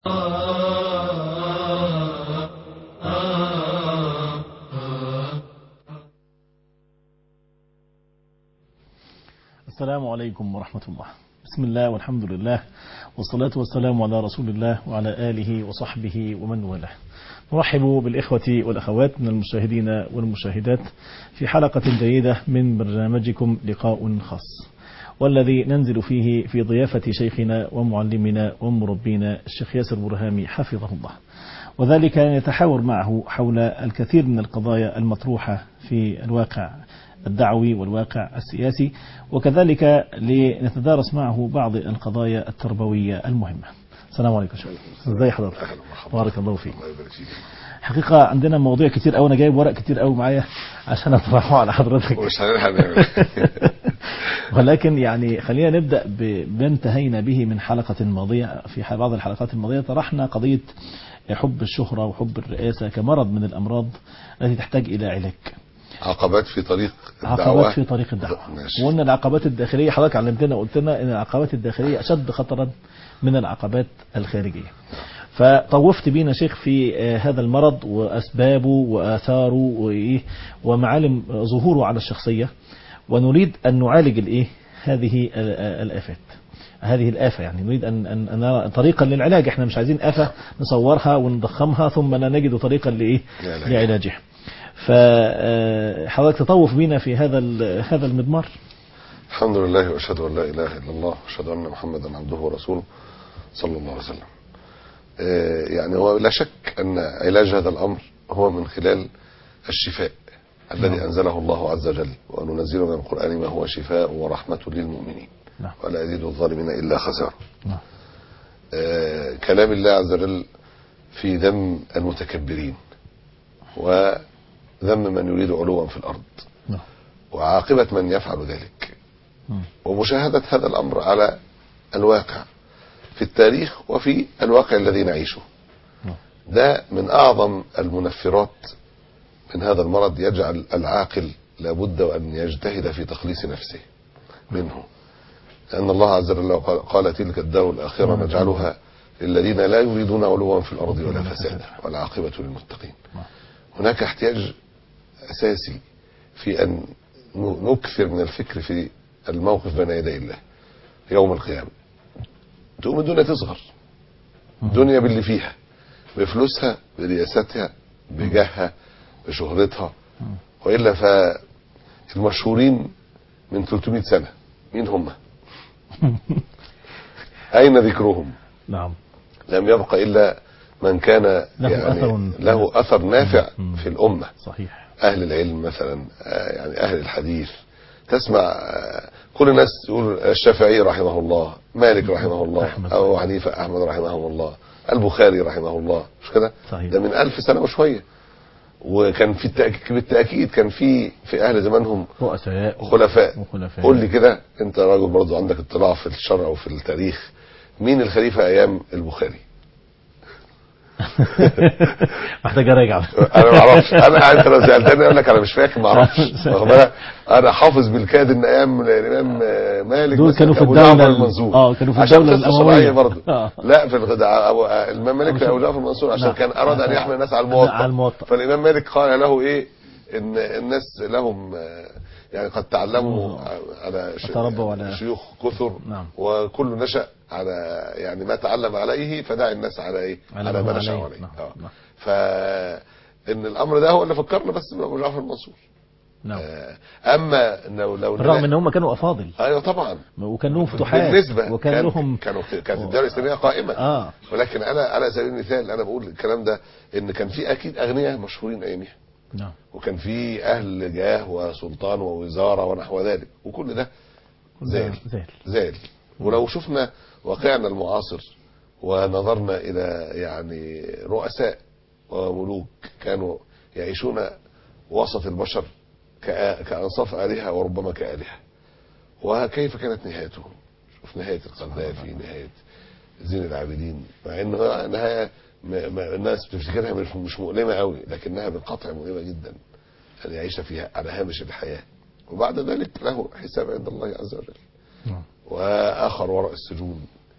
السلام عليكم ورحمة الله بسم الله والحمد لله والصلاة والسلام على رسول الله وعلى آله وصحبه ومن والاه نرحب بالإخوة والأخوات من المشاهدين والمشاهدات في حلقة جيدة من برنامجكم لقاء خاص والذي ننزل فيه في ضيافة شيخنا ومعلمنا ومربينا الشيخ ياسر برهامي حفظه الله وذلك يتحاور معه حول الكثير من القضايا المطروحة في الواقع الدعوي والواقع السياسي وكذلك لنتدارس معه بعض القضايا التربوية المهمة السلام عليكم شيخ ازي حضرتك بارك الله فيك الله يبارك فيك حقيقة عندنا مواضيع كتير قوي انا جايب ورق كتير قوي معايا عشان اطرحه على حضرتك ومش هنلحق نعمل ولكن يعني خلينا نبدأ بما انتهينا به من حلقة ماضية في بعض الحلقات الماضية طرحنا قضية حب الشهرة وحب الرئاسة كمرض من الأمراض التي تحتاج إلى علاج عقبات في طريق الدعوة عقبات في طريق الدعوة ماشي. وقلنا العقبات الداخلية حضرتك علمتنا وقلت لنا ان العقبات الداخلية اشد خطرا من العقبات الخارجية فطوفت بينا شيخ في آه، هذا المرض واسبابه واثاره وايه ومعالم ظهوره على الشخصية ونريد ان نعالج الايه هذه ال- آه، الافات هذه الآفة يعني نريد أن, أن, أن نرى طريقا للعلاج احنا مش عايزين آفة نصورها ونضخمها ثم لا نجد طريقا لإيه لعلاجها. لعلاجها فحضرتك تطوف بينا في هذا ال- هذا المضمار الحمد لله واشهد ان لا اله الا الله واشهد ان محمدا عبده ورسوله صلى الله عليه وسلم آه، يعني هو لا شك ان علاج هذا الامر هو من خلال الشفاء الذي انزله الله عز وجل وننزل من القران ما هو شفاء ورحمه للمؤمنين نعم. ولا يزيد الظالمين الا خسارا نعم. آه، كلام الله عز وجل في ذم المتكبرين وذم من يريد علوا في الارض نعم. وعاقبه من يفعل ذلك مم. ومشاهدة هذا الأمر على الواقع في التاريخ وفي الواقع الذي نعيشه نعم. ده من أعظم المنفرات من هذا المرض يجعل العاقل لابد أن يجتهد في تخليص نفسه منه لأن الله عز وجل قال, قال تلك الدار الآخرة نجعلها للذين لا يريدون علوا في الأرض ولا فسادا والعاقبة للمتقين هناك احتياج أساسي في أن نكثر من الفكر في الموقف بين يدي الله يوم القيامة تقوم الدنيا تصغر الدنيا باللي فيها بفلوسها برياستها بجاهها بشهرتها وإلا فالمشهورين من 300 سنة مين هم أين ذكرهم نعم لم يبق إلا من كان له يعني أثر له أثر نافع مم. في الأمة صحيح أهل العلم مثلا آه، يعني أهل الحديث تسمع آه، كل الناس يقول الشافعي رحمه الله مالك رحمه الله أحمد. أو حنيفة أحمد رحمه الله البخاري رحمه الله مش كده صحيح. ده من ألف سنة وشوية وكان في التأكيد بالتأكيد كان في في أهل زمانهم رؤساء خلفاء وخلفاء قول لي كده أنت راجل برضو عندك اطلاع في الشرع وفي التاريخ مين الخليفة أيام البخاري محتاج اراجع انا ما اعرفش انا انت لو سالتني اقول لك انا مش فاكر ما اعرفش واخد بالك؟ انا حافظ بالكاد ان ايام الامام مالك دول مثلاً كانوا في أبو الدولة جعفر ال- المنصور آه، كانوا في عشان الدولة قصة الأموية. شرعية برضه آه. لا في الغداء أبو الامام مالك في ابو جعفر المنصور عشان نعم. كان اراد ان يحمل الناس على على الموطأ الموطأ. فالامام مالك قال له ايه ان الناس لهم آه، يعني قد تعلموا على ش- تربوا على- شيوخ كثر نعم. وكل نشأ على يعني ما تعلم عليه فدع الناس على ايه على على ما ما نشأ عليه. عليه نعم. آه. نعم. فان الامر ده هو اللي فكرنا بس بابو جعفر المنصور نعم آه، اما لو لو بالرغم ان هم كانوا افاضل ايوه طبعا وكان لهم فتوحات بالنسبه وكان كان لهم كانوا كانت الدوله الاسلاميه قائمه اه ولكن انا على سبيل المثال انا بقول الكلام ده ان كان في اكيد اغنياء مشهورين ايامها نعم وكان في اهل جاه وسلطان ووزاره ونحو ذلك وكل ده زال زال زال ولو شفنا واقعنا المعاصر ونظرنا الى يعني رؤساء وملوك كانوا يعيشون وسط البشر كآ- كأنصاف آلهة وربما كآلهة وكيف كانت نهايتهم شوف نهاية القذافي نهاية زين العابدين مع ان نهاية م- م- الناس بتفتكرها مش مش مؤلمة قوي لكنها بالقطع مؤلمة جدا أن يعيش فيها على هامش الحياة وبعد ذلك له حساب عند الله عز وجل نعم وآخر وراء السجون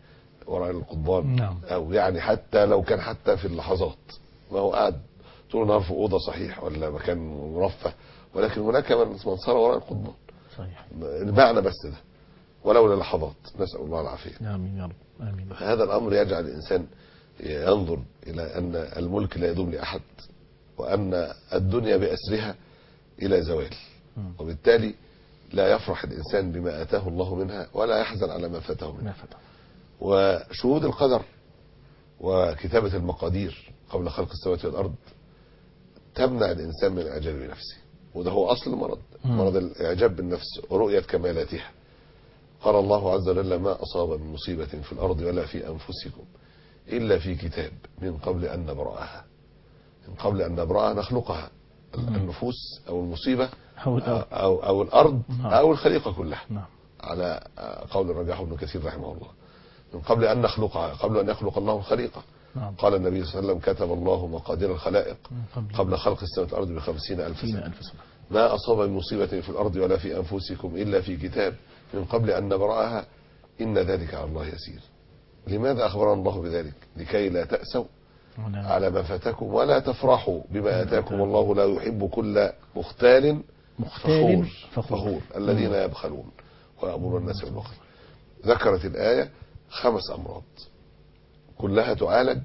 وراء القضبان نعم. او يعني حتى لو كان حتى في اللحظات ما هو قاعد طول النهار في اوضه صحيح ولا مكان مرفه ولكن هناك من من صار وراء القضبان صحيح المعنى بس ده ولو للحظات نسال الله العافيه آمين يا رب آمين هذا الأمر يجعل الإنسان ينظر إلى أن الملك لا يدوم لأحد وأن الدنيا بأسرها إلى زوال مم. وبالتالي لا يفرح الإنسان بما آتاه الله منها ولا يحزن على ما فاته منها ما فتح وشهود القدر وكتابة المقادير قبل خلق السماوات والأرض تمنع الإنسان من الإعجاب بنفسه وده هو أصل المرض مم. مرض الإعجاب بالنفس ورؤية كمالاتها قال الله عز وجل ما أصاب من مصيبة في الأرض ولا في أنفسكم إلا في كتاب من قبل أن نبرأها من قبل أن نبرأها نخلقها مم. النفوس أو المصيبة أو الأرض. أو, أو الأرض نعم. أو الخليقة كلها نعم على قول الرجاح بن كثير رحمه الله من قبل أن نخلقها قبل أن يخلق الله الخليقة نعم قال النبي صلى الله عليه وسلم كتب الله مقادير الخلائق من قبل قبل خلق السماوات والأرض بخمسين ألف خمسين سنة ألف سنة ما أصاب من مصيبة في الأرض ولا في أنفسكم إلا في كتاب من قبل أن نبرأها إن ذلك على الله يسير لماذا أخبرنا الله بذلك لكي لا تأسوا هنا على ما فاتكم ولا تفرحوا بما آتاكم والله لا يحب كل مختال مختال فخور, فخور فخور الذين يبخلون ويأمرون الناس بالبخل ذكرت الآية خمس أمراض كلها تعالج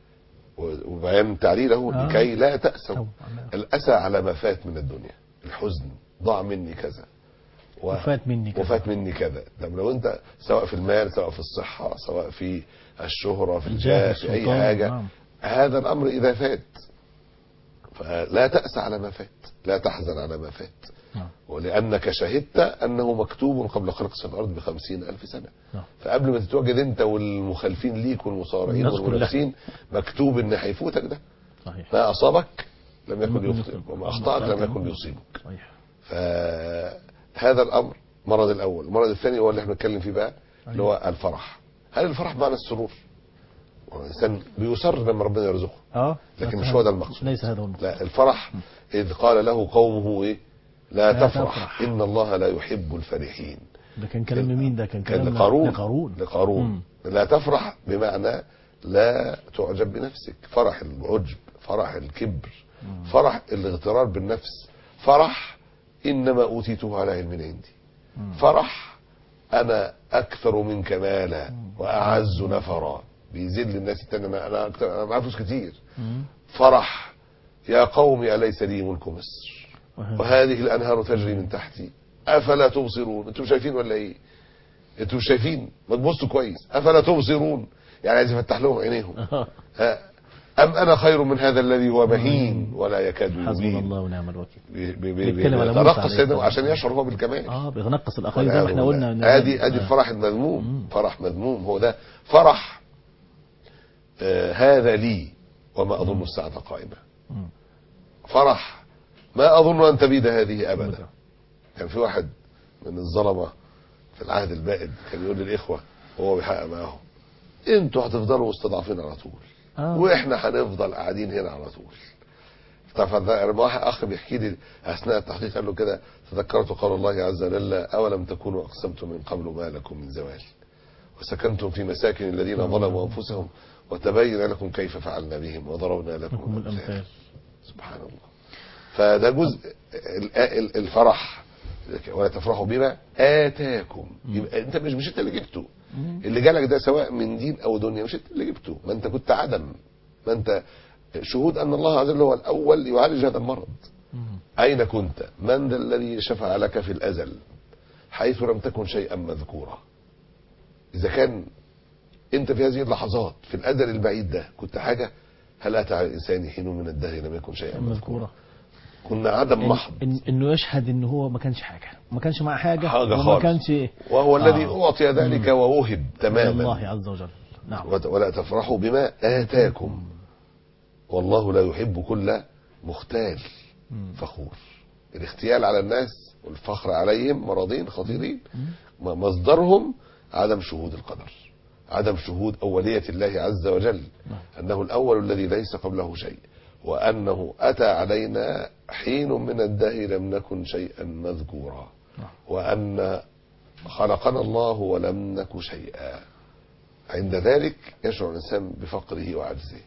وبيان تعليله آه. لكي لا تأسوا طبعا. الأسى على ما فات من الدنيا الحزن ضاع مني كذا و- وفات مني كذا. وفات مني كذا طب لو انت سواء في المال سواء في الصحة سواء في الشهرة في الجاه، الجاه في أي السلطان، حاجة نعم. هذا الأمر إذا فات فلا تأسى على ما فات لا تحزن على ما فات نعم. ولأنك شهدت أنه مكتوب قبل خلق السماوات والأرض بخمسين ألف سنة نعم. فقبل ما تتواجد أنت والمخالفين ليك والمصارعين الناس كلها. والمنافسين مكتوب أن هيفوتك ده صحيح ما أصابك لم لم يكن يكن يخطئك يخطئك. وما أخطأك لم يكن يصيبك صحيح فهذا الأمر المرض الأول المرض الثاني هو اللي احنا بنتكلم فيه بقى اللي هو الفرح هل الفرح بمعنى السرور الإنسان بيسر لما ربنا يرزقه اه لكن بس مش هذا- هو ده المقصود. ليس هذا هو المقصود لا الفرح إذ قال له قومه إيه لا, لا تفرح, تفرح. إن الله لا يحب الفرحين ده كان كلام مين ده كان كان كلام لقارون لقارون لقارون مم. لا تفرح بمعنى لا تعجب بنفسك فرح العجب فرح الكبر فرح الاغترار بالنفس فرح إنما أوتيته على علم عندي مم. فرح أنا أكثر منك مالا وأعز نفرا بيذل الناس التانية أنا أنا أكثر أنا معايا فلوس كتير مم. فرح يا قوم أليس لي ملك مصر وهذا- وهذه الأنهار تجري من تحتي أفلا تبصرون أنتم شايفين ولا إيه أنتم شايفين ما تبصوا كويس أفلا تبصرون يعني عايز يفتح لهم عينيهم ها أم أنا خير من هذا الذي هو مهين ولا يكاد حسبنا يبين الله ونعم الوكيل بي- بي- بي- بيتكلم على موسى بيترقص عليه سيدنا السلام. عشان يشعر هو بالكمال اه بينقص الاخرين زي ما احنا قلنا إن- ادي ادي آه. الفرح المذموم مم. فرح مذموم هو ده فرح آه هذا لي وما اظن الساعه قائمه مم. فرح ما اظن ان تبيد هذه ابدا أبداً. كان في واحد من الظلمه في العهد البائد كان يقول للاخوه وهو بيحقق معاهم انتوا هتفضلوا مستضعفين على طول آه. واحنا هنفضل قاعدين هنا على طول فده واحد اخ بيحكي لي اثناء التحقيق قال له كده تذكرت قول الله عز وجل اولم تكونوا اقسمتم من قبل ما لكم من زوال وسكنتم في مساكن الذين ظلموا انفسهم وتبين لكم كيف فعلنا بهم وضربنا لكم لكم الامثال سبحان الله فده جزء ال- ال- الفرح ولا تفرحوا بما اتاكم يبقى انت مش مش انت اللي جبته مم. اللي جالك ده سواء من دين او دنيا مش انت اللي جبته ما انت كنت عدم ما انت شهود ان الله عز وجل هو الاول يعالج هذا المرض مم. اين كنت من ذا الذي شفع لك في الازل حيث لم تكن شيئا مذكورا اذا كان انت في هذه اللحظات في الازل البعيد ده كنت حاجه هل اتى على الانسان حين من الدهر لم يكن شيئا مذكورا مذكورة كنا عدم إن محض إن انه يشهد ان هو ما كانش حاجة ما كانش معاه حاجة حاجة وما خالص. كانش وهو الذي آه. اعطي ذلك ووهب من تماما الله عز وجل نعم وت- ولا تفرحوا بما آتاكم والله لا يحب كل مختال مم. فخور الاختيال على الناس والفخر عليهم مرضين خطيرين مم. م- مصدرهم عدم شهود القدر عدم شهود أولية الله عز وجل نعم. أنه الأول الذي ليس قبله شيء وأنه أتى علينا حين من الدهر لم نكن شيئا مذكورا نعم. وأن خلقنا الله ولم نك شيئا عند ذلك يشعر الإنسان بفقره وعجزه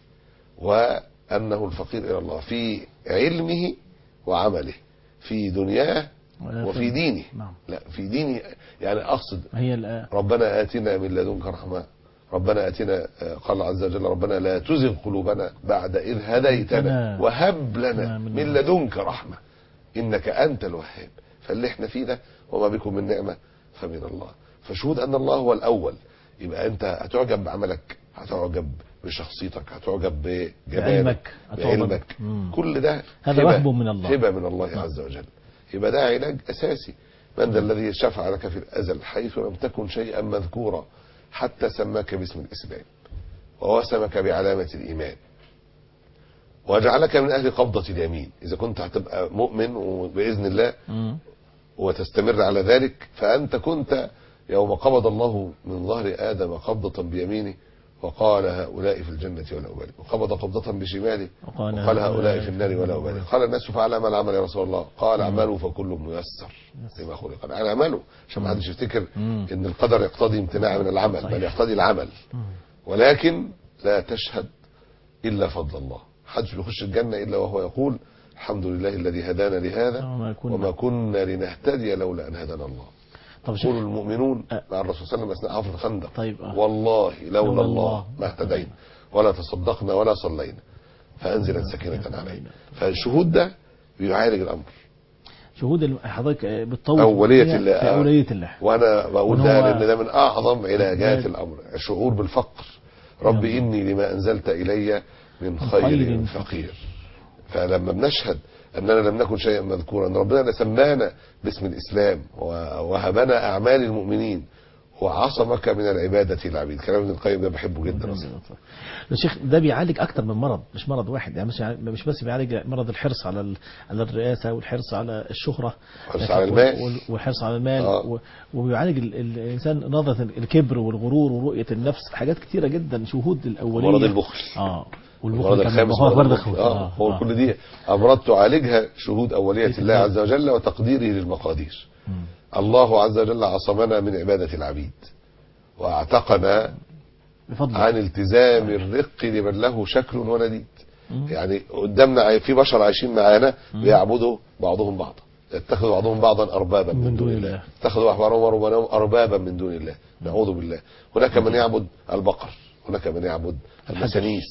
وأنه الفقير إلى الله في علمه وعمله في دنياه وفي دينه نعم لا في دينه يعني أقصد ما هي الآية ربنا آتنا من لدنك رحمة ربنا آتنا آه، قال عز وجل ربنا لا تزغ قلوبنا بعد إذ هديتنا هديتنا. وهب لنا من من لدنك رحمة إنك أنت الوهاب فاللي احنا فيه ده وما بكم من نعمة فمن الله فشهود أن الله هو الأول يبقى أنت هتعجب بعملك هتعجب بشخصيتك هتعجب بجمالك بعلمك. هتعجب. بعلمك مم. كل ده هذا هبة- وهب من الله. هبة من الله عز وجل يبقى ده علاج أساسي من ذا الذي شفع لك في الأزل حيث لم تكن شيئا مذكورا حتى سماك باسم الإسلام ووسمك بعلامة الإيمان وجعلك من أهل قبضة اليمين إذا كنت هتبقى مؤمن وبإذن الله مم. وتستمر على ذلك فأنت كنت يوم قبض الله من ظهر آدم قبضة بيمينه وقال هؤلاء في الجنة ولا أبالي وقبض قبضة بشماله وقال وقال هؤلاء في النار ولا أبالي قال الناس فعلى ما العمل يا رسول الله قال اعملوا فكل ميسر لما خلق قال يعني اعملوا عشان ما حدش يفتكر مم. ان القدر يقتضي امتناع من العمل صحيح. بل يقتضي العمل مم. ولكن لا تشهد إلا فضل الله حدش بيخش الجنة إلا وهو يقول الحمد لله الذي هدانا لهذا وما كنا. وما كنا لنهتدي لولا أن هدانا الله طب يقول شيخ المؤمنون أه. مع الرسول صلى الله عليه وسلم أثناء حفر الخندق طيب آه. والله لولا لولا الله الله ما اهتدينا ولا تصدقنا ولا صلينا فأنزلت سكينة علينا فالشهود ده بيعالج الأمر شهود الم- حضرتك آه، بتطور أولية فيها الله. في أولية الله وانا بقول وإن ده هو- لان ده من اعظم علاجات علاج. الامر الشعور بالفقر رب يلا. اني لما انزلت الي من خير خير فقير فلما بنشهد اننا لم نكن شيئا مذكورا أن ربنا سمانا باسم الاسلام ووهبنا اعمال المؤمنين وعصمك من العباده العبيد كلام ابن القيم ده بحبه جدا اصلا يا شيخ ده بيعالج اكتر من مرض مش مرض واحد يعني مش مش بس بيعالج مرض الحرص على ال- على الرئاسه والحرص على الشهره الحرص على المال. وال- والحرص على المال آه. و- وبيعالج ال- ال- الانسان نظره الكبر والغرور ورؤيه النفس حاجات كتيره جدا شهود الاوليه مرض البخل اه المرض والبخل كمان الخامس هو مرض برضه البخل خوف. اه هو كل دي امراض تعالجها شهود اوليه الله عز وجل وتقديره للمقادير مم. الله عز وجل عصمنا من عباده العبيد واعتقنا بفضل عن التزام الرق لمن له شكل ونديد مم. يعني قدامنا عاي- في بشر عايشين معانا بيعبدوا بعضهم بعضا يتخذ بعضهم بعضا اربابا من, دون الله اتخذوا احبارهم ورهبانهم اربابا من دون الله نعوذ بالله هناك من يعبد البقر هناك من يعبد المسانيس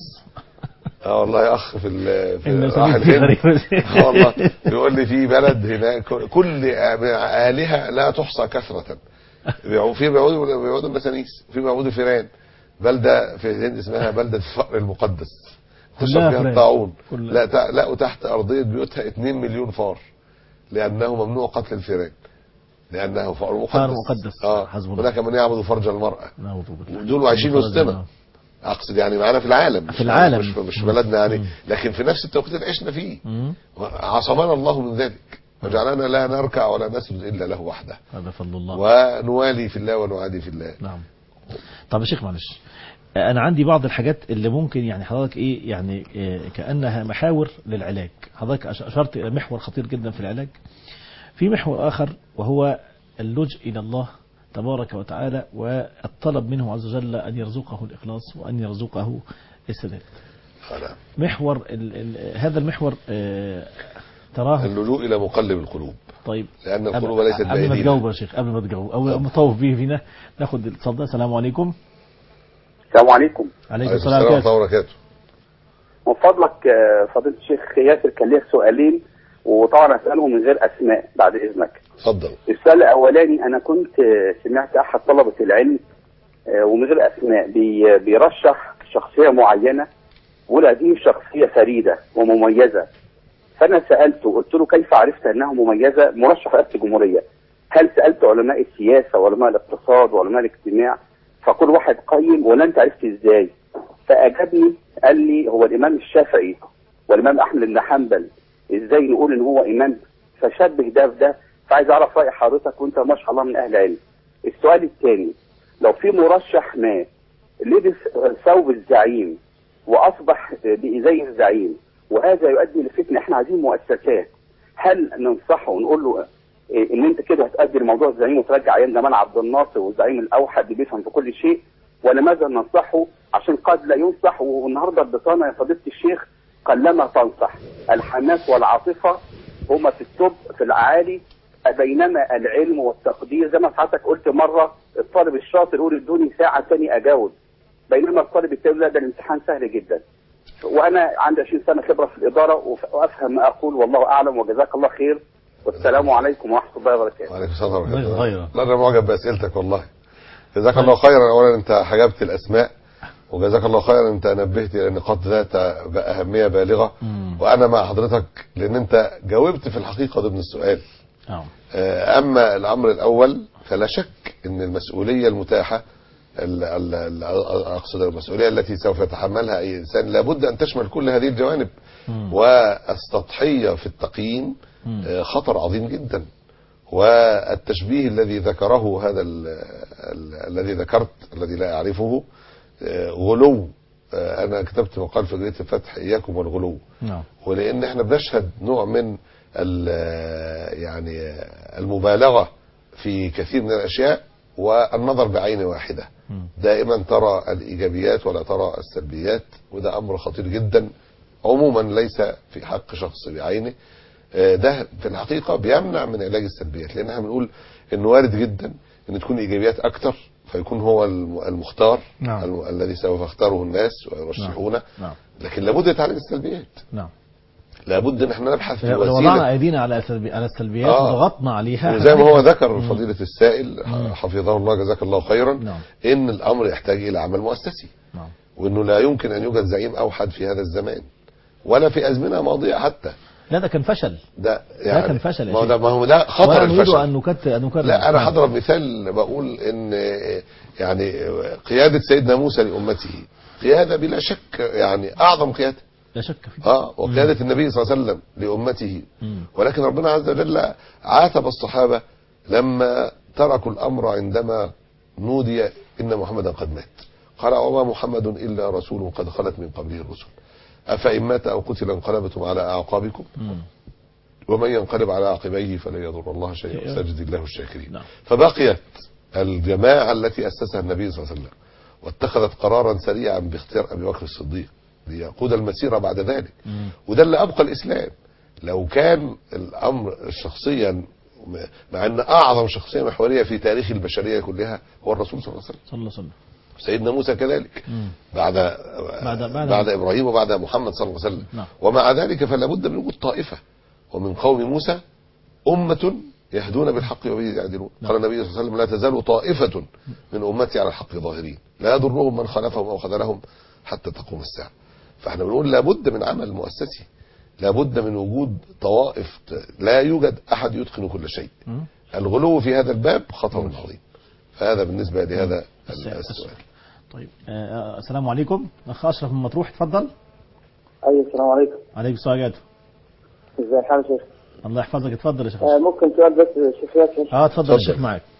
اه والله يا اخ في ال- في المسانيس راح دي الهند غريبة. اه والله بيقول لي في بلد هناك كل آلهة لا تحصى كثرة بيعو- في بيعودوا بيعودوا المسانيس في بيعودوا فيران بلدة في الهند اسمها بلدة الفقر المقدس كلها تشرب فيها فيران. الطاعون كلها. لا تع- لقوا تحت أرضية بيوتها 2 مليون فار لأنه ممنوع قتل الفيران لأنه فار مقدس فار مقدس. اه حسب الله. هناك من يعبد فرج المرأة نعوذ بالله دول عايشين وسطنا اقصد يعني معانا في العالم مش- في العالم. مش مش في بلدنا يعني مم. لكن في نفس التوقيت اللي عشنا فيه مم. عصمنا الله من ذلك وجعلنا لا نركع ولا نسجد الا له وحده هذا فضل الله ونوالي في الله ونعادي في الله نعم طب يا شيخ معلش انا عندي بعض الحاجات اللي ممكن يعني حضرتك ايه يعني إيه كانها محاور للعلاج حضرتك أش- اشرت الى محور خطير جدا في العلاج في محور اخر وهو اللجء الى الله تبارك وتعالى والطلب منه عز وجل ان يرزقه الاخلاص وان يرزقه السداد فلا. محور ال ال هذا المحور آه، تراه اللجوء الى مقلب القلوب طيب لان قبل القلوب ليست قبل ما بايدينا تجاوب يا شيخ قبل ما تجاوب او مطوف به فينا ناخد الاتصال ده السلام عليكم السلام عليكم عليكم عليكم السلام السلام ورحمة ورحمه الله وبركاته من فضلك آه، فضيلة الشيخ ياسر كان ليا سؤالين وطبعا اسالهم من غير اسماء بعد اذنك. اتفضل السؤال الاولاني انا كنت آه، سمعت احد طلبه العلم آه، ومن غير اسماء بي- بيرشح شخصيه معينه بيقول هذه شخصيه فريده ومميزه فانا سالته قلت له كيف عرفت انها مميزه مرشح رئاسه الجمهوريه هل سالت علماء السياسه وعلماء الاقتصاد وعلماء الاجتماع فكل واحد قيم ولا انت عرفت ازاي فاجابني قال لي هو الامام الشافعي والامام احمد بن حنبل ازاي نقول ان هو امام فشبه ده بده فعايز اعرف راي حضرتك وانت ما شاء الله من اهل علم السؤال الثاني لو في مرشح ما لبس ثوب الزعيم واصبح زي الزعيم وهذا يؤدي لفتنه احنا عايزين مؤسسات هل ننصحه ونقول له إيه ان انت كده هتؤدي لموضوع الزعيم وترجع ايام جمال عبد الناصر والزعيم الاوحد اللي بيفهم في كل شيء ولماذا ننصحه عشان قد لا ينصح والنهارده البطانه يا فضيله الشيخ قلما تنصح الحماس والعاطفه هما في التوب في الأعالي بينما العلم والتقدير زي ما حضرتك قلت مرة الطالب الشاطر يقول ادوني ساعة تاني أجاوب بينما الطالب التاني لا ده الامتحان سهل جدا وأنا عندي 20 سنة خبرة في الإدارة وف- وأفهم ما أقول والله أعلم وجزاك الله خير والسلام عليكم ورحمة الله وبركاته وعليكم السلام ورحمه جزاك الله خيرا. لا انا معجب باسئلتك والله جزاك الله خيرا اولا انت حجبت الاسماء وجزاك الله خيرا انت نبهت الى نقاط ذات اهميه بالغه مم. وانا مع حضرتك لان انت جاوبت في الحقيقه ضمن السؤال نعم آه، اما الامر الاول فلا شك ان المسؤوليه المتاحه ال- ال- ال- اقصد المسؤوليه التي سوف يتحملها اي انسان لابد ان تشمل كل هذه الجوانب مم. والسطحيه في التقييم مم. آه، خطر عظيم جدا والتشبيه الذي ذكره هذا ال- ال- الذي ذكرت الذي لا اعرفه آه، غلو آه، انا كتبت مقال في جريده الفتح اياكم والغلو نعم ولان احنا بنشهد نوع من ال- يعني المبالغه في كثير من الاشياء والنظر بعين واحده مم. دائما ترى الايجابيات ولا ترى السلبيات وده امر خطير جدا عموما ليس في حق شخص بعينه آه، ده في الحقيقه بيمنع من علاج السلبيات لان احنا بنقول انه وارد جدا ان تكون ايجابيات اكتر فيكون هو الم- المختار نعم. الم- الذي سوف يختاره الناس ويرشحونه نعم لكن لابد يتعالج السلبيات نعم لابد ان احنا نبحث في لو وضعنا وسيله ايدينا على سلبي على السلبيات آه. وضغطنا عليها وزي ما هو ذكر فضيله السائل مم. حفظه الله جزاك الله خيرا نعم. ان الامر يحتاج الى عمل مؤسسي نعم وانه لا يمكن ان يوجد زعيم اوحد في هذا الزمان ولا في ازمنه ماضيه حتى لا ده كان فشل ده يعني كان فشل يا ما هو شيخ. ده ما هو ده خطر ولا نريد الفشل ان نكت ان نكرر لا انا نعم. هضرب مثال بقول ان يعني قياده سيدنا موسى لامته قياده بلا شك يعني اعظم قياده لا شك فيه اه وقياده النبي صلى الله عليه وسلم لامته مم. ولكن ربنا عز وجل عاتب الصحابة لما تركوا الأمر عندما نودي إن محمدا قد مات قال وما محمد إلا رسول قد خلت من قبله الرسل أفإن مات أو قتل انقلبتم على أعقابكم مم. ومن ينقلب على عقبيه فلن يضر الله شيئا وسيجزي الله الشاكرين نعم. فبقيت الجماعة التي أسسها النبي صلى الله عليه وسلم واتخذت قرارا سريعا باختيار أبي بكر الصديق ليقود المسيرة بعد ذلك مم. وده اللي أبقى الإسلام لو كان الأمر شخصيا مع أن أعظم شخصية محورية في تاريخ البشرية كلها هو الرسول صلى الله عليه وسلم صلى الله عليه وسلم سيدنا موسى كذلك مم. بعد بعد- بعد, بعد- ابراهيم وبعد محمد صلى الله عليه وسلم نعم. ومع ذلك فلا بد من وجود طائفه ومن قوم موسى امه يهدون بالحق وبه يعدلون نعم. قال النبي صلى الله عليه وسلم لا تزال طائفه من امتي على الحق ظاهرين لا يضرهم من خالفهم او خذلهم حتى تقوم الساعه فاحنا بنقول لابد من عمل مؤسسي لابد من وجود طوائف لا يوجد احد يتقن كل شيء مم. الغلو في هذا الباب خطر عظيم فهذا بالنسبه لهذا السؤال. السؤال طيب آه، آه، السلام عليكم اخ اشرف من مطروح اتفضل ايوه السلام عليكم عليكم السلام عليكم. ازي الحال يا شيخ الله يحفظك اتفضل يا شيخ آه أشرف. ممكن سؤال بس شيخ ياسر اه اتفضل يا اتفضل. شيخ معك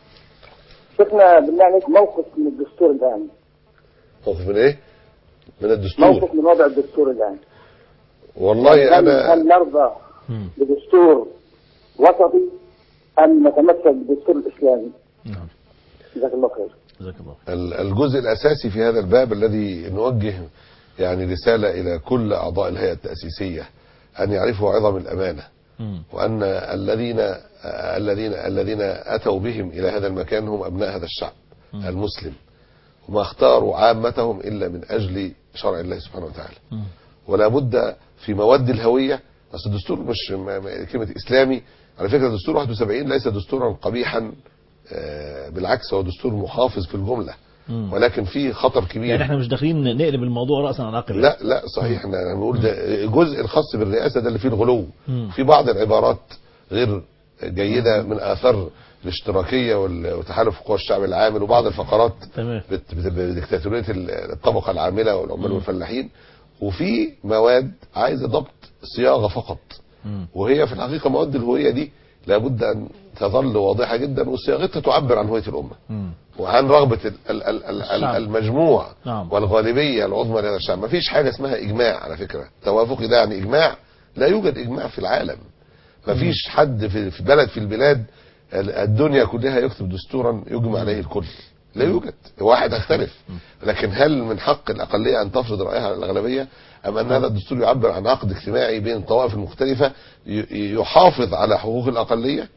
شيخنا بالله عليك موقف من الدستور الان موقف من ايه؟ من الدستور موقف من وضع الدستور الان والله هل, انا هل نرضى مم. بدستور وسطي ام نتمسك بالدستور الاسلامي نعم جزاك الله خير جزاك الله ال- الجزء الاساسي في هذا الباب الذي نوجه يعني رساله الى كل اعضاء الهيئه التاسيسيه ان يعرفوا عظم الامانه مم. وان الذين الذين الذين اتوا بهم الى هذا المكان هم ابناء هذا الشعب مم. المسلم وما اختاروا عامتهم الا من اجل شرع الله سبحانه وتعالى مم. ولا بد في مواد الهويه اصل الدستور مش ما- ما- كلمه اسلامي على فكره دستور 71 ليس دستورا قبيحا آه، بالعكس هو دستور محافظ في الجمله مم. ولكن فيه خطر كبير يعني احنا مش داخلين نقلب الموضوع راسا على عقب لا لا صحيح احنا بنقول ده الجزء الخاص بالرئاسه ده اللي فيه الغلو مم. في بعض العبارات غير جيده من اثار الاشتراكيه وال- وتحالف قوى الشعب العامل وبعض الفقرات تمام بت- بت- بديكتاتوريه ال- الطبقه العامله والعمال والفلاحين وفي مواد عايزه ضبط صياغه فقط مم. وهي في الحقيقه مواد الهويه دي لابد ان تظل واضحه جدا وصياغتها تعبر عن هويه الامه مم. وعن رغبه ال- ال- ال- ال- الشعب. المجموع نعم. والغالبيه العظمى لهذا الشعب ما فيش حاجه اسمها اجماع على فكره توافقي ده يعني اجماع لا يوجد اجماع في العالم ما فيش حد في في بلد في البلاد ال- الدنيا كلها يكتب دستورا يجمع عليه الكل لا يوجد واحد يختلف لكن هل من حق الاقليه ان تفرض رايها على الاغلبيه ام ان هذا الدستور يعبر عن عقد اجتماعي بين الطوائف المختلفه ي- يحافظ على حقوق الاقليه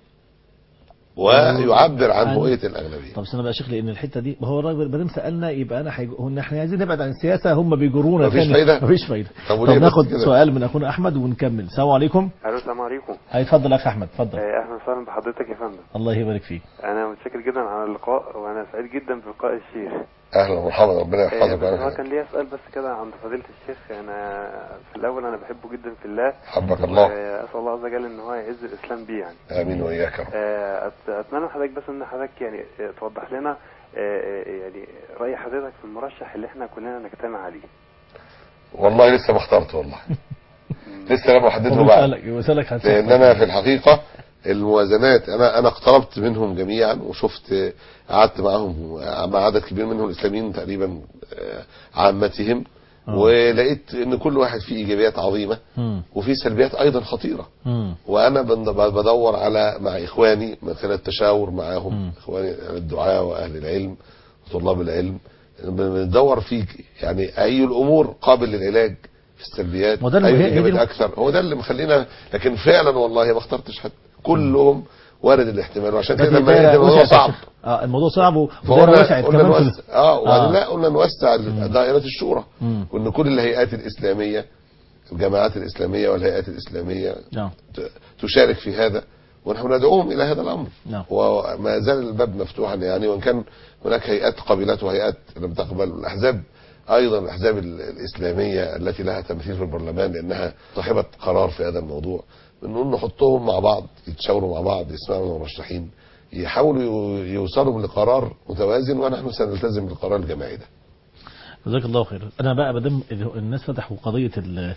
ويعبر عن عن- هويه الاغلبيه طب استنى بقى يا شيخ لان الحته دي ما هو الراجل ما دام سالنا يبقى انا حيج... هو احنا عايزين نبعد عن السياسه هم بيجرونا مفيش تاني. فايدة؟ مفيش فايده طب طب, وليه بس ناخد كده؟ سؤال من اخونا احمد ونكمل السلام عليكم الو السلام عليكم هيتفضل اخ احمد اتفضل آه، اهلا وسهلا بحضرتك يا فندم الله يبارك فيك انا متشكر جدا على اللقاء وانا سعيد جدا بلقاء الشيخ اهلا ومرحبا ربنا آه، يحفظك بس هو ويعافيك. كان ليا سؤال بس كده عند فضيله الشيخ انا في الاول انا بحبه جدا في الله حبك الله واسال الله عز وجل ان هو يعز الاسلام بيه يعني امين واياك يا رب آه، أت- اتمنى من حضرتك بس ان حضرتك يعني آه، توضح لنا آه، آه، يعني راي حضرتك في المرشح اللي احنا كلنا نجتمع عليه والله لسه ما اخترت والله لسه لما احدده بعد ويسالك ويسالك هتسأل. لان انا في الحقيقه الموازنات انا انا اقتربت منهم جميعا وشفت قعدت معهم مع عدد كبير منهم الاسلاميين تقريبا آه، عامتهم آه. ولقيت ان كل واحد فيه ايجابيات عظيمه مم. وفي سلبيات ايضا خطيره مم. وانا بن- بدور على مع اخواني من خلال التشاور معاهم مم. اخواني الدعاء واهل العلم وطلاب العلم بندور في يعني اي الامور قابل للعلاج في السلبيات وده اللي- اي هي- هي دي الايجابيات الم- اكثر هو ده اللي مخلينا لكن فعلا والله ما اخترتش حد كلهم وارد الاحتمال وعشان كده بس لما الدايرة يجي الموضوع وسعت يا صعب شيخ. اه الموضوع صعب والدايره فقلنا وسعت قلنا كمان في نوسع اه وبعدين آه. لا قلنا نوسع دائره الشورى مم. وان كل الهيئات الاسلاميه الجماعات الاسلاميه والهيئات الاسلاميه نعم ت- تشارك في هذا ونحن ندعوهم الى هذا الامر نعم. وما زال الباب مفتوحا يعني وان كان هناك هيئات قبلت وهيئات لم تقبل الاحزاب ايضا الاحزاب ال- الاسلاميه التي لها تمثيل في البرلمان لانها صاحبه قرار في هذا الموضوع بنقول نحطهم مع بعض يتشاوروا مع بعض يسمعوا من المرشحين يحاولوا يو- يوصلوا لقرار متوازن ونحن سنلتزم بالقرار الجماعي ده جزاك الله خير انا بقى بدم الناس فتحوا قضيه ال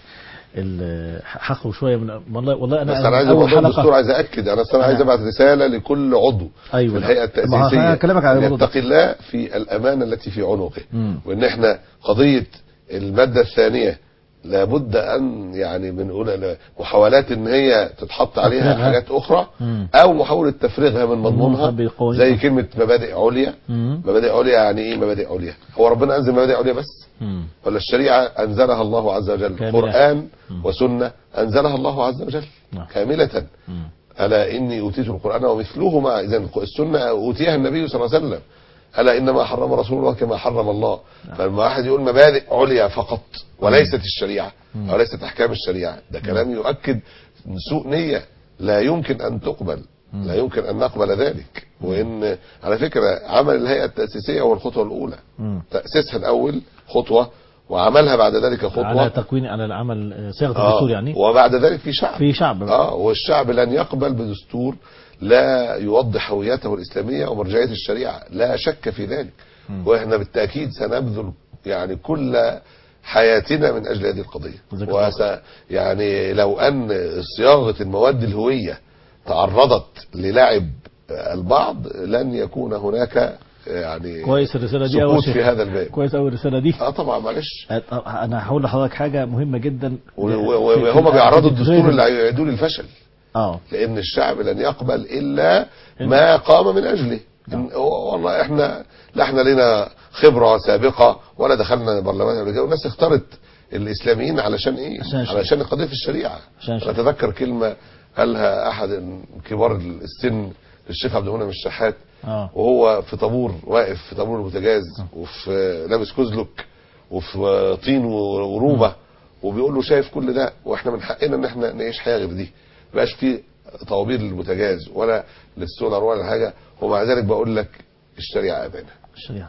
ال حقه شويه من والله والله انا بس انا عايز اول موضوع حلقه الدستور عايز ااكد انا أصل انا عايز نعم. ابعت رساله لكل عضو أيوة. في الهيئه ما هو التاسيسيه هكلمك على أن الموضوع ده. يتقي الله في الامانه التي في عنقه مم. وان احنا قضيه الماده الثانيه لابد ان يعني بنقول محاولات ان هي تتحط عليها تفريغها. حاجات اخرى مم. او محاوله تفريغها من مضمونها بالقوانين. زي كلمه مبادئ عليا مم. مبادئ عليا يعني ايه مبادئ عليا هو ربنا انزل مبادئ عليا بس مم. ولا الشريعه انزلها الله عز وجل كاملة. قران مم. وسنه انزلها الله عز وجل نعم. كامله مم. ألا إني أوتيت القرآن ومثله مع إذن السنة أوتيها النبي صلى الله عليه وسلم ألا إنما حرم رسول الله كما حرم الله فلما واحد يقول مبادئ عليا فقط وليست الشريعة مم. وليست أحكام الشريعة ده كلام يؤكد سوء نية لا يمكن أن تقبل مم. لا يمكن أن نقبل ذلك وإن على فكرة عمل الهيئة التأسيسية هو الخطوة الأولى مم. تأسيسها الأول خطوة وعملها بعد ذلك على خطوة تكوين على العمل آه، صياغه آه الدستور يعني وبعد ذلك في شعب في شعب اه والشعب لن يقبل بدستور لا يوضح هويته الاسلاميه ومرجعيه الشريعه لا شك في ذلك مم. واحنا بالتاكيد سنبذل يعني كل حياتنا من اجل هذه القضيه جزاك الله وس يعني لو ان صياغه المواد الهويه تعرضت للعب البعض لن يكون هناك يعني كويس الرساله دي أول سكوت شيء. في هذا الباب كويس قوي الرساله دي اه طبعا معلش آه، انا هقول لحضرتك حاجه مهمه جدا و- في- و- في- وهم في- بيعرضوا في- الدستور اللي هيعيدوه للفشل اه لان الشعب لن يقبل الا ما قام من اجله إن هو- والله احنا لا احنا لنا خبره سابقه ولا دخلنا برلمان قبل كده والناس اختارت الاسلاميين علشان ايه؟ عشان الشريعة. علشان قضيه الشريعه عشان انا الشريعة. اتذكر كلمه قالها احد كبار السن الشيخ عبد المنعم الشحات اه وهو في طابور واقف في طابور البوتاجاز وفي لابس كزلك وفي طين وروبه وبيقول له شايف كل ده واحنا من حقنا ان احنا نعيش حياه غير دي ما بقاش في طوابير للبوتاجاز ولا للسولار ولا حاجه ومع ذلك بقول لك الشريعه امانه الشريعه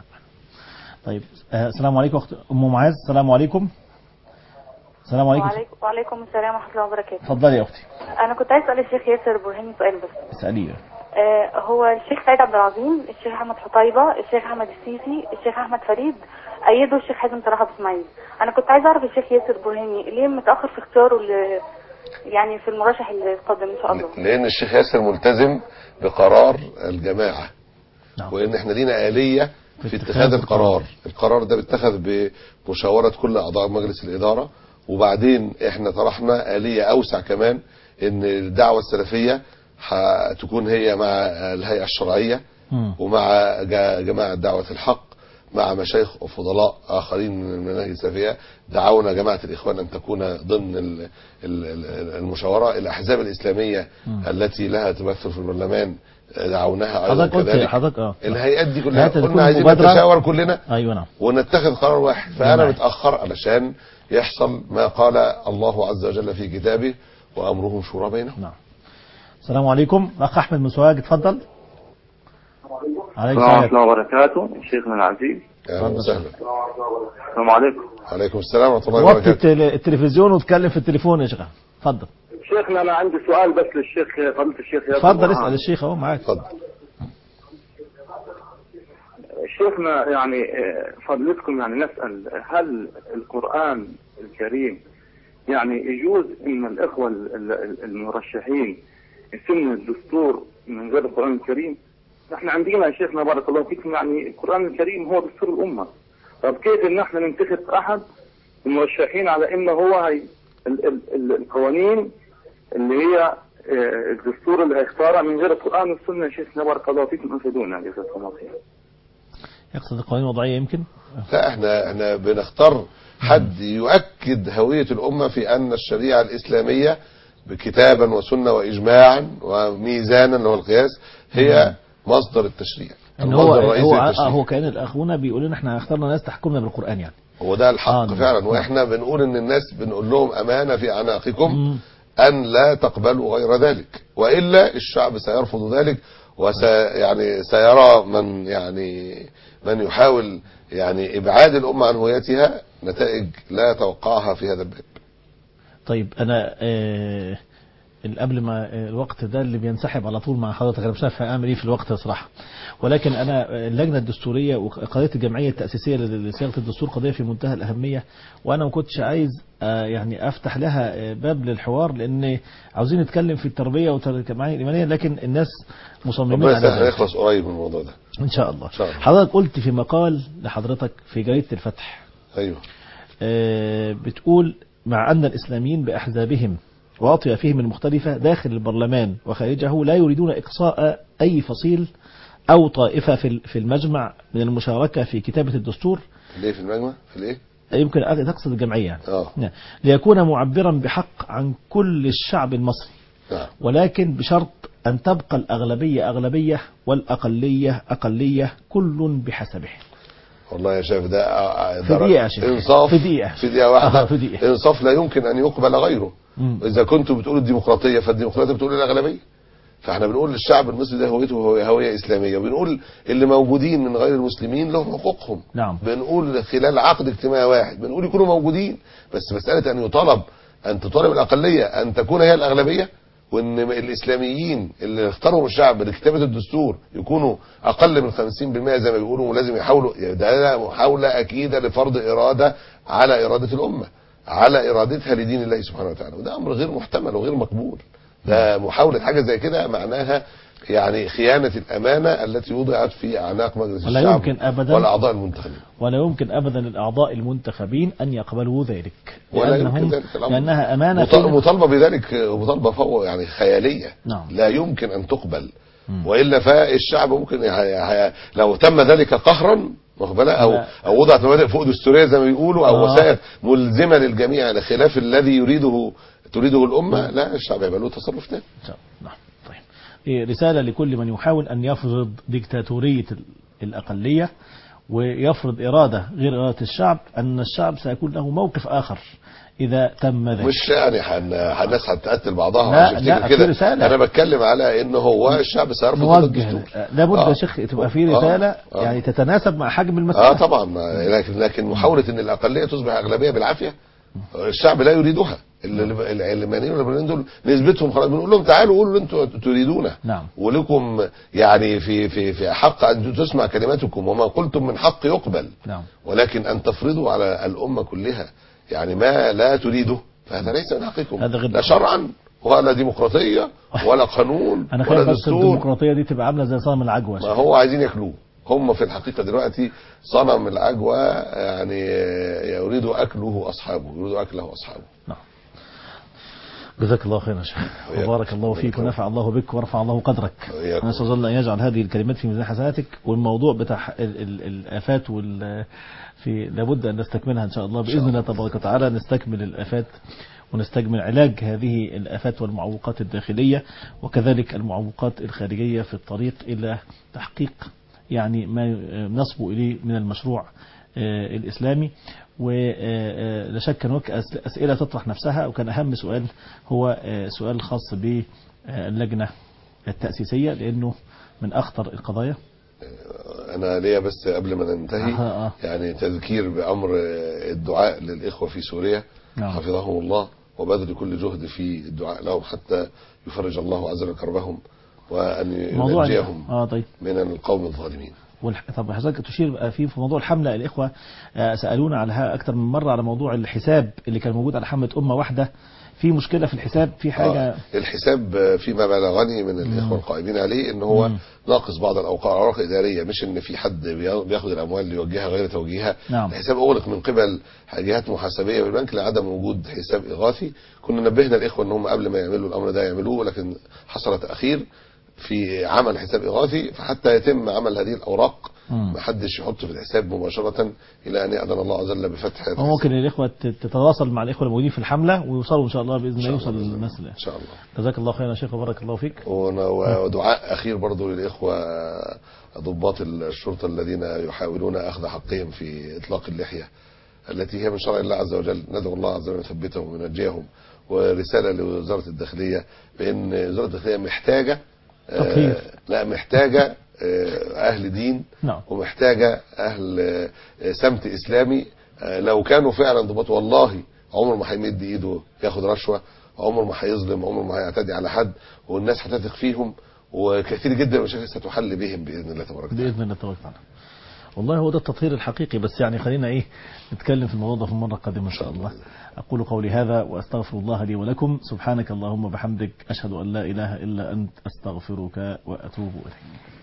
طيب آه، السلام عليكم اخت ام معاذ السلام عليكم السلام عليكم وعليكم وعليكم السلام ورحمه الله وبركاته اتفضلي يا اختي انا كنت عايز اسال الشيخ ياسر ابراهيم سؤال بس اساليه آه هو الشيخ سيد عبد العظيم الشيخ احمد حطيبه الشيخ احمد السيسي الشيخ احمد فريد ايدوا الشيخ حازم صلاح ابو اسماعيل انا كنت عايز اعرف الشيخ ياسر ابراهيمي ليه متاخر في اختياره ل- يعني في المرشح اللي قادم ان شاء الله لان الشيخ ياسر ملتزم بقرار الجماعه نعم وان احنا لينا اليه في في اتخاذ اتخاذ القرار. القرار القرار ده بيتخذ بمشاوره كل اعضاء مجلس الاداره وبعدين احنا طرحنا اليه اوسع كمان ان الدعوه السلفيه هتكون هي مع الهيئه الشرعيه مم. ومع جا- جماعة دعوة الحق مع مشايخ وفضلاء آخرين من المناهج السلفية دعونا جماعة الإخوان أن تكون ضمن ال- ال- ال- المشاورة الأحزاب الإسلامية مم. التي لها تمثل في البرلمان دعوناها أيضا حضرتك قلت كذلك حضرتك اه الهيئات دي كلها الهيئات تكون قلنا عايزين مبادرة. نتشاور كلنا ايوه نعم ونتخذ قرار واحد فأنا جماعي. متأخر علشان يحصل ما قال الله عز وجل في كتابه وأمرهم شورى بينهم نعم السلام عليكم اخ احمد مسواج اتفضل عليكم السلام ورحمة السلام الله وبركاته شيخنا العزيز أهلا وسهلا السلام عليكم عليكم السلام ورحمة الله وطي وبركاته التل- التلفزيون واتكلم في التليفون يا شيخ اتفضل شيخنا أنا عندي سؤال بس للشيخ فضيلة الشيخ ياسر اتفضل برهان. اسال الشيخ اهو معاك اتفضل شيخنا يعني آه، فضلتكم يعني نسأل هل القرآن الكريم يعني يجوز ان الاخوة ال- ال- المرشحين يسموا الدستور من غير القرآن الكريم احنا عندنا يا شيخنا بارك الله فيكم يعني القرآن الكريم هو دستور الأمة طب كيف ان احنا ننتخب احد المرشحين على انه هو هي ال ال ال القوانين اللي هي آه، الدستور اللي هيختارها من غير القرآن والسنة يا شيخنا بارك الله فيكم انفدونا جزاكم الله خير يقصد القوانين الوضعيه يمكن لا احنا احنا بنختار حد يؤكد هوية الأمة في أن الشريعة الإسلامية بكتابا وسنة وإجماعا وميزانا اللي هو القياس هي مصدر التشريع ان هو المصدر الرئيسي هو للتشريع. هو كان الاخونا بيقول لنا احنا اخترنا ناس تحكمنا بالقران يعني هو ده الحق آه، نعم. فعلا واحنا بنقول ان الناس بنقول لهم امانه في اعناقكم مم. ان لا تقبلوا غير ذلك والا الشعب سيرفض ذلك وسي يعني سيرى من يعني من يحاول يعني ابعاد الامه عن هويتها نتائج لا يتوقعها في هذا الباب طيب انا آه قبل ما آه، الوقت ده اللي بينسحب على طول مع حضرتك انا مش عارف اعمل ايه في الوقت صراحه ولكن انا آه، اللجنه الدستوريه وقضيه الجمعيه التاسيسيه لصياغه الدستور قضيه في منتهى الاهميه وانا ما كنتش عايز آه، يعني افتح لها آه، باب للحوار لان عاوزين نتكلم في التربيه والجمعيه الايمانيه لكن الناس مصممين ربنا على يسهل ذلك يخلص قريب من الموضوع ده ان شاء الله إن شاء الله. حضرتك قلت في مقال لحضرتك في جريده الفتح ايوه آه، بتقول مع أن الإسلاميين بأحزابهم وأطيافهم المختلفة داخل البرلمان وخارجه لا يريدون إقصاء أي فصيل أو طائفة في في المجمع من المشاركة في كتابة الدستور في الايه في المجمع في الايه يمكن أن تقصد الجمعية يعني. اه نعم. ليكون معبرا بحق عن كل الشعب المصري نعم ولكن بشرط أن تبقى الأغلبية أغلبية والأقلية أقلية كل بحسبه والله يا شيخ ده آه، في ده دقيقة يا شيخ. انصاف في دقيقة. في دقيقة واحدة آه، في دقيقة. انصاف لا يمكن ان يقبل غيره مم. اذا كنتم بتقولوا الديمقراطيه فالديمقراطيه بتقول الاغلبيه فاحنا بنقول للشعب المصري ده هويته هو هويه اسلاميه وبنقول اللي موجودين من غير المسلمين لهم حقوقهم نعم. بنقول خلال عقد اجتماعي واحد بنقول يكونوا موجودين بس مساله ان يطالب ان تطالب الاقليه ان تكون هي الاغلبيه وان الاسلاميين اللي اختارهم الشعب لكتابه الدستور يكونوا اقل من 50% زي ما بيقولوا ولازم يحاولوا ده محاوله اكيده لفرض اراده على اراده الامه على ارادتها لدين الله سبحانه وتعالى وده امر غير محتمل وغير مقبول ده محاوله حاجه زي كده معناها يعني خيانه الامانه التي وضعت في اعناق مجلس ولا الشعب يمكن أبداً والاعضاء المنتخبين ولا يمكن ابدا للاعضاء المنتخبين ان يقبلوا ذلك ولا لأنهم يمكن ذلك الأمر. لانها امانه مط- فينا. مطالبه بذلك مطالبه فوق يعني خياليه نعم. لا يمكن ان تقبل مم. والا فالشعب ممكن ي- ي- لو تم ذلك قهرا واخد بالك؟ او لا. او وضعت مبادئ فوق دستوريه زي ما بيقولوا او آه. وسائل ملزمه للجميع على خلاف الذي يريده تريده الامه لا الشعب يبقى له تصرف تاني إن شاء الله. نعم طيب إيه، رساله لكل من يحاول ان يفرض ديكتاتوريه ال- الاقليه ويفرض اراده غير اراده الشعب ان الشعب سيكون له موقف اخر اذا تم ذلك مش يعني حن... الناس هتقتل بعضها لا، عشان لا، تفتكر في كده رسالة. انا بتكلم على ان هو الشعب سيرفض نوجه الدستور لابد آه. يا شيخ تبقى في آه. رساله آه. يعني تتناسب مع حجم المساله اه طبعا ما- لكن لكن محاوله ان الاقليه تصبح اغلبيه بالعافيه الشعب لا يريدها ال- العلمانيين والليبراليين دول نسبتهم خلاص بنقول لهم تعالوا قولوا اللي انتوا تريدونه نعم. ولكم يعني في في في حق ان تسمع كلماتكم وما قلتم من حق يقبل نعم ولكن ان تفرضوا على الامه كلها يعني ما لا تريده فهذا ليس من حقكم هذا غير لا شرعا ولا ديمقراطيه ولا قانون انا ولا خايف بس دستور الديمقراطيه دي تبقى عامله زي صنم العجوه ما هو عايزين ياكلوه هم في الحقيقه دلوقتي صنم العجوه يعني يريد اكله اصحابه يريد اكله اصحابه نعم جزاك الله خيرا يا شيخ وإياكم. وبارك الله فيك ونفع الله بك ورفع الله قدرك وإياكم. نسأل الله أن يجعل هذه الكلمات في ميزان حسناتك والموضوع بتاع ال- ال- الآفات وال في لابد أن نستكملها إن شاء الله شاء بإذن الله. الله تبارك وتعالى نستكمل الآفات ونستكمل علاج هذه الآفات والمعوقات الداخلية وكذلك المعوقات الخارجية في الطريق إلى تحقيق يعني ما نصبو إليه من المشروع آه، الإسلامي ولا شك أن هناك أس- أسئلة تطرح نفسها وكان أهم سؤال هو آه، سؤال خاص باللجنة التأسيسية لأنه من أخطر القضايا انا ليا بس قبل ما ننتهي آه، آه. يعني تذكير بامر الدعاء للاخوه في سوريا نعم. حفظهم الله وبذل كل جهد في الدعاء لهم حتى يفرج الله عز وجل كربهم وان موضوع ينجيهم اه طيب من القوم الظالمين والح... طب حضرتك تشير بقى في في موضوع الحملة الإخوة آه، سألونا عليها أكثر من مرة على موضوع الحساب اللي كان موجود على حملة أمة واحدة في مشكلة في الحساب في حاجة آه الحساب فيما بلغني من الاخوه القائمين عليه ان هو مم. ناقص بعض الاوقات اوراق اداريه مش ان في حد بي- بياخد الاموال ليوجهها غير توجيهها نعم. الحساب اغلق من قبل جهات محاسبيه بالبنك لعدم وجود حساب اغاثي كنا نبهنا الاخوه ان هم قبل ما يعملوا الامر ده يعملوه لكن حصل تاخير في عمل حساب اغاثي فحتى يتم عمل هذه الاوراق مم. ما حدش يحط في الحساب مباشره الى ان ياذن الله عز وجل بفتح هذا هو ممكن الإخوة ت- تتواصل مع الإخوة الموجودين في الحملة ويوصلوا إن شاء الله بإذن الله الحساب. يوصل للناس ان شاء الله جزاك الله خيرا يا شيخ وبارك الله فيك ون- ودعاء اخير برضو للاخوه ضباط الشرطه الذين يحاولون اخذ حقهم في اطلاق اللحيه التي هي من شرع الله عز وجل ندعو الله عز وجل يثبتهم وينجيهم ورساله لوزاره الداخليه بان وزاره الداخليه محتاجه آه، تطهير. لا محتاجه آه، اهل دين نعم ومحتاجه اهل آه، سمت اسلامي آه، لو كانوا فعلا ضباط والله عمره ما هيمد ايده ياخد رشوه عمره ما هيظلم عمره ما هيعتدي على حد والناس هتثق فيهم وكثير جدا من المشاكل ستحل بهم باذن الله تبارك وتعالى بإذن الله تبارك وتعالى والله هو ده التطهير الحقيقي بس يعني خلينا ايه نتكلم في الموضوع ده في المرة القادمة ان شاء الله اقول قولي هذا واستغفر الله لي ولكم سبحانك اللهم وبحمدك اشهد ان لا اله الا انت استغفرك واتوب اليك